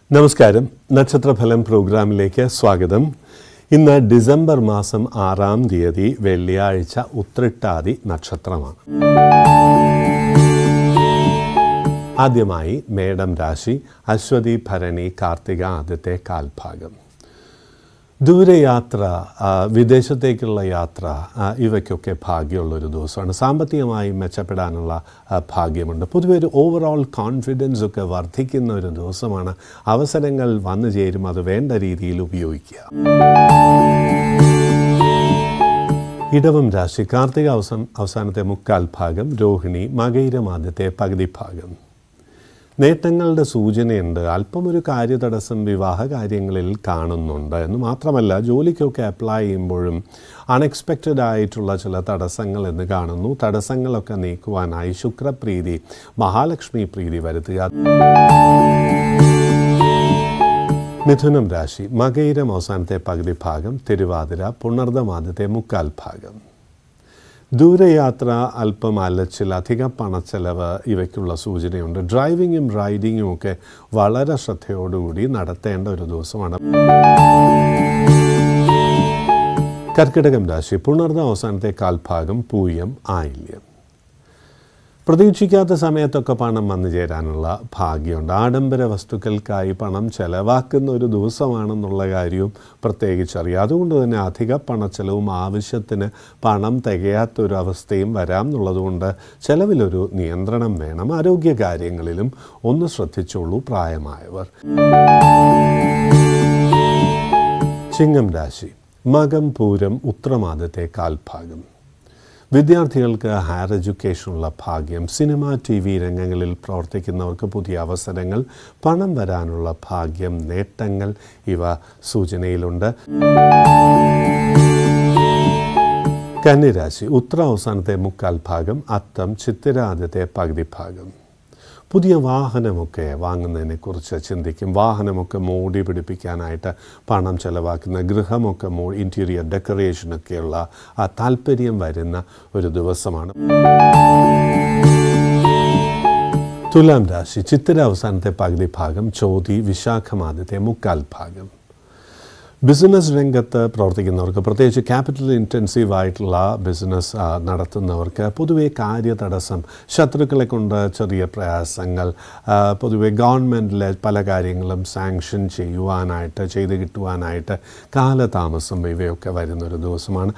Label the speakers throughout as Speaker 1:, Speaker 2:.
Speaker 1: നമസ്കാരം നക്ഷത്രഫലം പ്രോഗ്രാമിലേക്ക് സ്വാഗതം ഇന്ന് ഡിസംബർ മാസം ആറാം തീയതി വെള്ളിയാഴ്ച ഉത്രട്ടാതി നക്ഷത്രമാണ് ആദ്യമായി മേടം രാശി അശ്വതി ഭരണി കാർത്തിക ആദ്യത്തെ കാൽഭാഗം ദൂരയാത്ര ആ, വിദേശത്തേക്കുള്ള യാത്ര ആ, ഇവയ്ക്കൊക്കെ ഭാഗ്യമുള്ളൊരു ദിവസമാണ് സാമ്പത്തികമായി മെച്ചപ്പെടാനുള്ള ആ, ഭാഗ്യമുണ്ട് പൊതുവെ ഒരു ഓവറോൾ കോൺഫിഡൻസ് ഒക്കെ വർദ്ധിക്കുന്ന ഒരു ദിവസമാണ് അവസരങ്ങൾ വന്നു ചേരും അത് വേണ്ട രീതിയിൽ ഉപയോഗിക്കുക ഇടവം രാശി കാർത്തിക അവസാന അവസാനത്തെ മുക്കാൽ ഭാഗം രോഹിണി മകയിരം ആദ്യത്തെ പകുതി ഭാഗം നേട്ടങ്ങളുടെ സൂചനയുണ്ട് അല്പം ഒരു കാര്യതടസ്സം വിവാഹ കാര്യങ്ങളിൽ കാണുന്നുണ്ട് എന്ന് മാത്രമല്ല ജോലിക്കൊക്കെ അപ്ലൈ ചെയ്യുമ്പോഴും അൺഎക്സ്പെക്റ്റഡ് ആയിട്ടുള്ള ചില തടസ്സങ്ങൾ എന്ന് കാണുന്നു തടസ്സങ്ങളൊക്കെ നീക്കുവാനായി ശുക്രപ്രീതി മഹാലക്ഷ്മി പ്രീതി വരുത്തുക മിഥുനം രാശി മകയിരം അവസാനത്തെ പകുതി ഭാഗം തിരുവാതിര പുണർദം ആദ്യത്തെ മുക്കാൽ ഭാഗം ദൂരയാത്ര അല്പം അലച്ചിൽ അധിക പണച്ചെലവ് ഇവയ്ക്കുള്ള സൂചനയുണ്ട് ഡ്രൈവിങ്ങും റൈഡിങ്ങും ഒക്കെ വളരെ ശ്രദ്ധയോടുകൂടി നടത്തേണ്ട ഒരു ദിവസമാണ് കർക്കിടകം രാശി പുണർന്ന അവസാനത്തെ കാൽഭാഗം പൂയം ആയില്യം പ്രതീക്ഷിക്കാത്ത സമയത്തൊക്കെ പണം വന്നു ചേരാനുള്ള ഭാഗ്യമുണ്ട് ആഡംബര വസ്തുക്കൾക്കായി പണം ചെലവാക്കുന്ന ഒരു ദിവസമാണെന്നുള്ള കാര്യവും പ്രത്യേകിച്ചറിയാം അതുകൊണ്ട് തന്നെ അധിക പണച്ചെലവും ആവശ്യത്തിന് പണം തികയാത്തൊരു അവസ്ഥയും വരാം എന്നുള്ളതുകൊണ്ട് ചെലവിലൊരു നിയന്ത്രണം വേണം ആരോഗ്യ കാര്യങ്ങളിലും ഒന്ന് ശ്രദ്ധിച്ചോളൂ പ്രായമായവർ ചിങ്ങം രാശി മകം പൂരം ഉത്രമാദത്തെ കാൽഭാഗം വിദ്യാർത്ഥികൾക്ക് ഹയർ എഡ്യൂക്കേഷനുള്ള ഭാഗ്യം സിനിമ ടി വി രംഗങ്ങളിൽ പ്രവർത്തിക്കുന്നവർക്ക് പുതിയ അവസരങ്ങൾ പണം വരാനുള്ള ഭാഗ്യം നേട്ടങ്ങൾ ഇവ സൂചനയിലുണ്ട് കന്നിരാശി ഉത്ര അവസാനത്തെ മുക്കാൽ ഭാഗം അത്തം ചിത്തിര ആദ്യത്തെ പകുതി ഭാഗം പുതിയ വാഹനമൊക്കെ വാങ്ങുന്നതിനെക്കുറിച്ച് ചിന്തിക്കും വാഹനമൊക്കെ മോടി പിടിപ്പിക്കാനായിട്ട് പണം ചെലവാക്കുന്ന ഗൃഹമൊക്കെ മോ ഇൻറ്റീരിയർ ഡെക്കറേഷനൊക്കെയുള്ള ആ താല്പര്യം വരുന്ന ഒരു ദിവസമാണ് തുലാം രാശി ചിത്തിര അവസാനത്തെ പകുതി ഭാഗം ചോതി വിശാഖം ആദ്യത്തെ മുക്കാൽ ഭാഗം ബിസിനസ് രംഗത്ത് പ്രവർത്തിക്കുന്നവർക്ക് പ്രത്യേകിച്ച് ക്യാപിറ്റൽ ഇൻറ്റൻസീവ് ആയിട്ടുള്ള ബിസിനസ് ആ, നടത്തുന്നവർക്ക് പൊതുവെ കാര്യതടസ്സം ശത്രുക്കളെ കൊണ്ട് ചെറിയ പ്രയാസങ്ങൾ ആ, പൊതുവെ ഗവൺമെൻറ്റിലെ പല കാര്യങ്ങളും സാങ്ഷൻ ചെയ്യുവാനായിട്ട് ചെയ്ത് കിട്ടുവാനായിട്ട് കാലതാമസം ഇവയൊക്കെ വരുന്നൊരു ദിവസമാണ്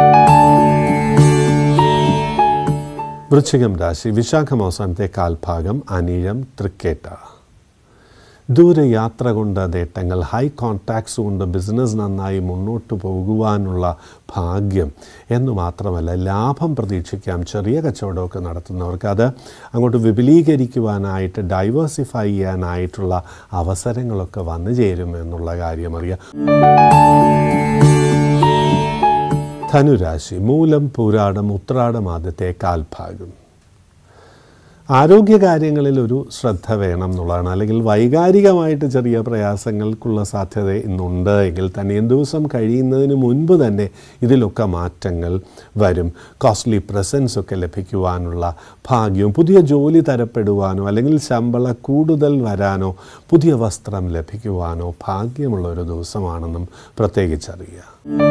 Speaker 1: വൃശ്ചികം രാശി വിശാഖം അവസാനത്തെ കാൽഭാഗം അനിഴം തൃക്കേട്ട ദൂരയാത്ര കൊണ്ട് നേട്ടങ്ങൾ ഹൈ കോൺടാക്ട്സ് കൊണ്ട് ബിസിനസ് നന്നായി മുന്നോട്ട് പോകുവാനുള്ള ഭാഗ്യം എന്ന് മാത്രമല്ല ലാഭം പ്രതീക്ഷിക്കാം ചെറിയ കച്ചവടമൊക്കെ നടത്തുന്നവർക്ക് അത് അങ്ങോട്ട് വിപുലീകരിക്കുവാനായിട്ട് ഡൈവേഴ്സിഫൈ ചെയ്യാനായിട്ടുള്ള അവസരങ്ങളൊക്കെ വന്നു ചേരും എന്നുള്ള കാര്യം അറിയാം ധനുരാശി മൂലം പൂരാടം ഉത്രാടം ആദ്യത്തെ കാൽഭാഗം ആരോഗ്യകാര്യങ്ങളിൽ ഒരു ശ്രദ്ധ വേണം എന്നുള്ളതാണ് അല്ലെങ്കിൽ വൈകാരികമായിട്ട് ചെറിയ പ്രയാസങ്ങൾക്കുള്ള സാധ്യത ഇന്നുണ്ട് എങ്കിൽ തന്നെ ദിവസം കഴിയുന്നതിന് മുൻപ് തന്നെ ഇതിലൊക്കെ മാറ്റങ്ങൾ വരും കോസ്റ്റ്ലി പ്രസൻസ് ഒക്കെ ലഭിക്കുവാനുള്ള ഭാഗ്യവും പുതിയ ജോലി തരപ്പെടുവാനോ അല്ലെങ്കിൽ ശമ്പള കൂടുതൽ വരാനോ പുതിയ വസ്ത്രം ലഭിക്കുവാനോ ഭാഗ്യമുള്ള ഒരു ദിവസമാണെന്നും പ്രത്യേകിച്ചറിയുക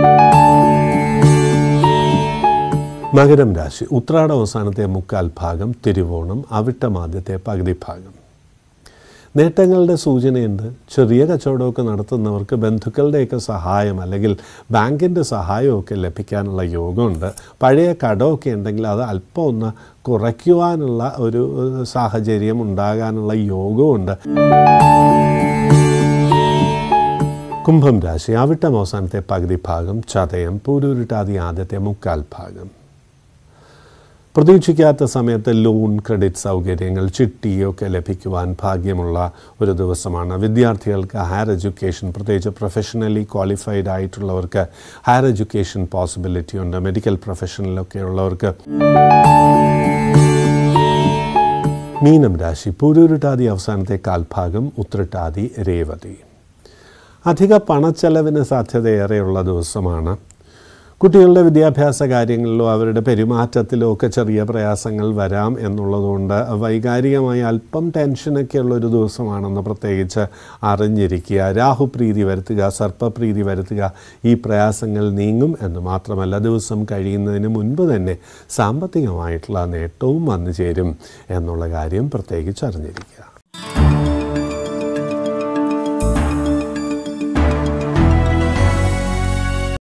Speaker 1: മകരം രാശി ഉത്രാട അവസാനത്തെ മുക്കാൽ ഭാഗം തിരുവോണം അവിട്ടം ആദ്യത്തെ പകുതി ഭാഗം നേട്ടങ്ങളുടെ സൂചനയുണ്ട് ചെറിയ കച്ചവടമൊക്കെ നടത്തുന്നവർക്ക് ബന്ധുക്കളുടെയൊക്കെ സഹായം അല്ലെങ്കിൽ ബാങ്കിൻ്റെ സഹായമൊക്കെ ലഭിക്കാനുള്ള യോഗമുണ്ട് പഴയ കടമൊക്കെ ഉണ്ടെങ്കിൽ അത് അല്പം ഒന്ന് കുറയ്ക്കുവാനുള്ള ഒരു ഏഹ്, സാഹചര്യം ഉണ്ടാകാനുള്ള യോഗമുണ്ട് കുംഭം രാശി അവിട്ടം അവസാനത്തെ പകുതി ഭാഗം ചതയം പൂരൂരിട്ടാതി ആദ്യത്തെ മുക്കാൽ ഭാഗം പ്രതീക്ഷിക്കാത്ത സമയത്ത് ലോൺ ക്രെഡിറ്റ് സൗകര്യങ്ങൾ ചിട്ടിയൊക്കെ ലഭിക്കുവാൻ ഭാഗ്യമുള്ള ഒരു ദിവസമാണ് വിദ്യാർത്ഥികൾക്ക് ഹയർ എഡ്യൂക്കേഷൻ പ്രത്യേകിച്ച് പ്രൊഫഷണലി ക്വാളിഫൈഡ് ആയിട്ടുള്ളവർക്ക് ഹയർ എഡ്യൂക്കേഷൻ പോസിബിലിറ്റി ഉണ്ട് മെഡിക്കൽ പ്രൊഫഷനിലൊക്കെ ഉള്ളവർക്ക് മീനം രാശി പൂരൂരുട്ടാതി അവസാനത്തെ കാൽഭാഗം ഉത്രട്ടാതി രേവതി അധിക പണച്ചെലവിന് സാധ്യതയേറെയുള്ള ദിവസമാണ് കുട്ടികളുടെ വിദ്യാഭ്യാസ കാര്യങ്ങളിലോ അവരുടെ പെരുമാറ്റത്തിലോ ഒക്കെ ചെറിയ പ്രയാസങ്ങൾ വരാം എന്നുള്ളതുകൊണ്ട് വൈകാരികമായി അല്പം ടെൻഷനൊക്കെയുള്ള ഒരു ദിവസമാണെന്ന് പ്രത്യേകിച്ച് അറിഞ്ഞിരിക്കുക രാഹുപ്രീതി വരുത്തുക സർപ്പപ്രീതി വരുത്തുക ഈ പ്രയാസങ്ങൾ നീങ്ങും എന്ന് മാത്രമല്ല ദിവസം കഴിയുന്നതിന് മുൻപ് തന്നെ സാമ്പത്തികമായിട്ടുള്ള നേട്ടവും വന്നു ചേരും എന്നുള്ള കാര്യം പ്രത്യേകിച്ച് അറിഞ്ഞിരിക്കുക